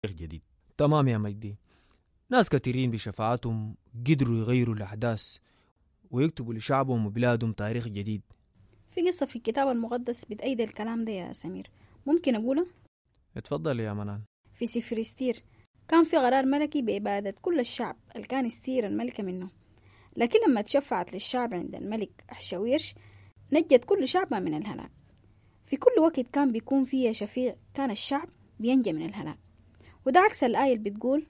جديد تمام يا مجدي ناس كثيرين بشفاعتهم قدروا يغيروا الأحداث ويكتبوا لشعبهم وبلادهم تاريخ جديد في قصة في الكتاب المقدس بتأيد الكلام ده يا سمير ممكن أقولها؟ اتفضل يا منال في سفر استير كان في قرار ملكي بإبادة كل الشعب اللي كان استير الملكة منه لكن لما تشفعت للشعب عند الملك أحشويرش نجت كل شعبها من الهلاك في كل وقت كان بيكون فيه شفيع كان الشعب بينجى من الهلاك وده عكس الآية اللي بتقول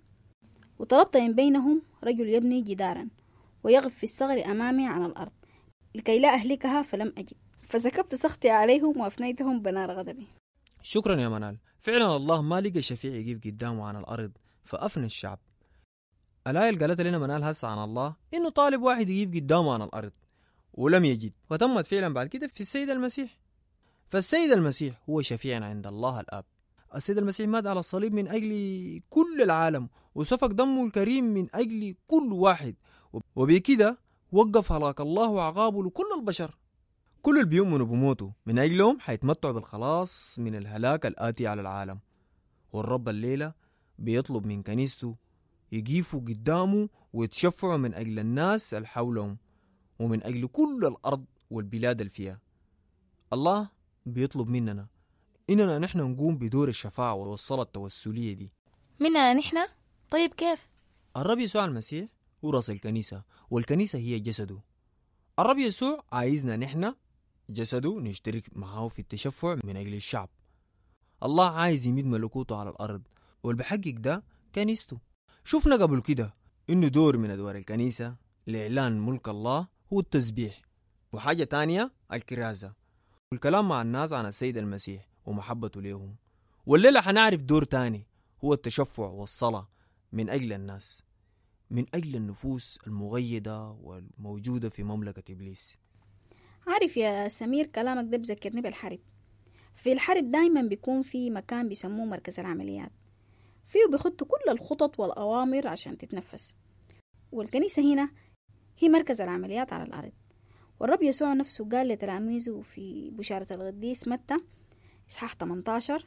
وطلبت من بينهم رجل يبني جدارا ويغف في الصغر أمامي على الأرض لكي لا أهلكها فلم أجد فسكبت سخطي عليهم وأفنيتهم بنار غضبي شكرا يا منال فعلا الله ما لقى شفيع يقف قدامه عن الأرض فأفنى الشعب الآية اللي قالت لنا منال هسه عن الله إنه طالب واحد يقف قدامه عن الأرض ولم يجد وتمت فعلا بعد كده في السيد المسيح فالسيد المسيح هو شفيعنا عند الله الآب السيد المسيح مات على الصليب من أجل كل العالم وسفك دمه الكريم من أجل كل واحد وبكده وقف هلاك الله وعقابه لكل البشر كل اللي بيؤمنوا بموته من أجلهم حيتمتعوا بالخلاص من الهلاك الآتي على العالم والرب الليلة بيطلب من كنيسته يقيفوا قدامه ويتشفعوا من أجل الناس اللي حولهم ومن أجل كل الأرض والبلاد اللي فيها الله بيطلب مننا إننا نحن نقوم بدور الشفاعة والصلاة التوسلية دي مننا نحن طيب كيف الرب يسوع المسيح هو رأس الكنيسة والكنيسة هي جسده الرب يسوع عايزنا نحن جسده نشترك معه في التشفع من أجل الشعب الله عايز يمد ملكوته على الأرض والبحقق ده كنيسته شفنا قبل كده إنه دور من أدوار الكنيسة لإعلان ملك الله هو التسبيح وحاجة تانية الكرازة والكلام مع الناس عن السيد المسيح ومحبته ليهم والليلة حنعرف دور تاني هو التشفع والصلاة من أجل الناس من أجل النفوس المغيدة والموجودة في مملكة إبليس عارف يا سمير كلامك ده بذكرني بالحرب في الحرب دايما بيكون في مكان بيسموه مركز العمليات فيه بيخطوا كل الخطط والأوامر عشان تتنفس والكنيسة هنا هي مركز العمليات على الأرض والرب يسوع نفسه قال لتلاميذه في بشارة القديس متى إصحاح 18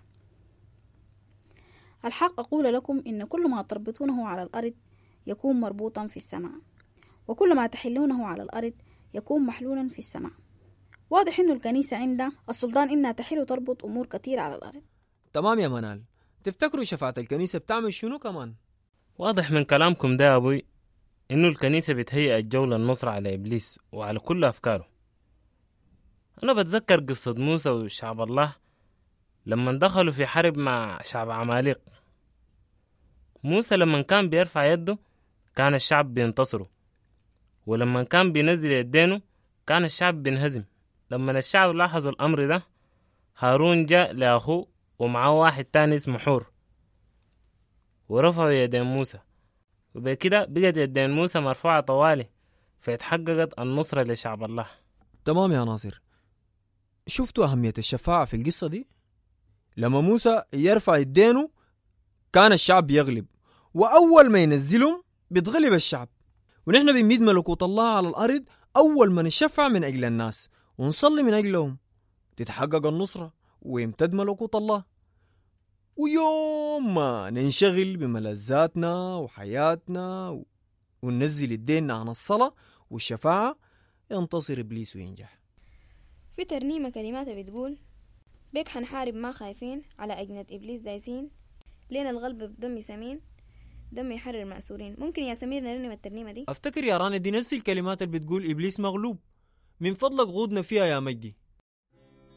الحق أقول لكم إن كل ما تربطونه على الأرض يكون مربوطا في السماء وكل ما تحلونه على الأرض يكون محلولا في السماء واضح إنه الكنيسة عندها السلطان إنها تحل وتربط أمور كثيرة على الأرض تمام يا منال تفتكروا شفاعة الكنيسة بتعمل شنو كمان؟ واضح من كلامكم ده يا أبوي إنه الكنيسة بتهيئ الجو للنصرة على إبليس وعلى كل أفكاره أنا بتذكر قصة موسى وشعب الله لما دخلوا في حرب مع شعب عماليق موسى لما كان بيرفع يده كان الشعب بينتصروا ولما كان بينزل يدينه كان الشعب بينهزم لما الشعب لاحظوا الأمر ده هارون جاء لأخوه ومعاه واحد تاني اسمه حور ورفعوا يدين موسى وبكده بقت يدين موسى مرفوعة طوالي فاتحققت النصرة لشعب الله تمام يا ناصر شفتوا أهمية الشفاعة في القصة دي؟ لما موسى يرفع يدينه كان الشعب يغلب وأول ما ينزلهم بيتغلب الشعب ونحن بنميد ملكوت الله على الأرض أول ما نشفع من أجل الناس ونصلي من أجلهم تتحقق النصرة ويمتد ملكوت الله ويوم ما ننشغل بملذاتنا وحياتنا و... وننزل الدين عن الصلاة والشفاعة ينتصر إبليس وينجح في ترنيمة كلماتها بتقول بيك حنحارب ما خايفين على أجنة إبليس دايسين لينا الغلب بدم سمين دم يحرر المأسورين ممكن يا سمير نرنم الترنيمة دي أفتكر يا رانيا دي نفس الكلمات اللي بتقول إبليس مغلوب من فضلك غودنا فيها يا مجدي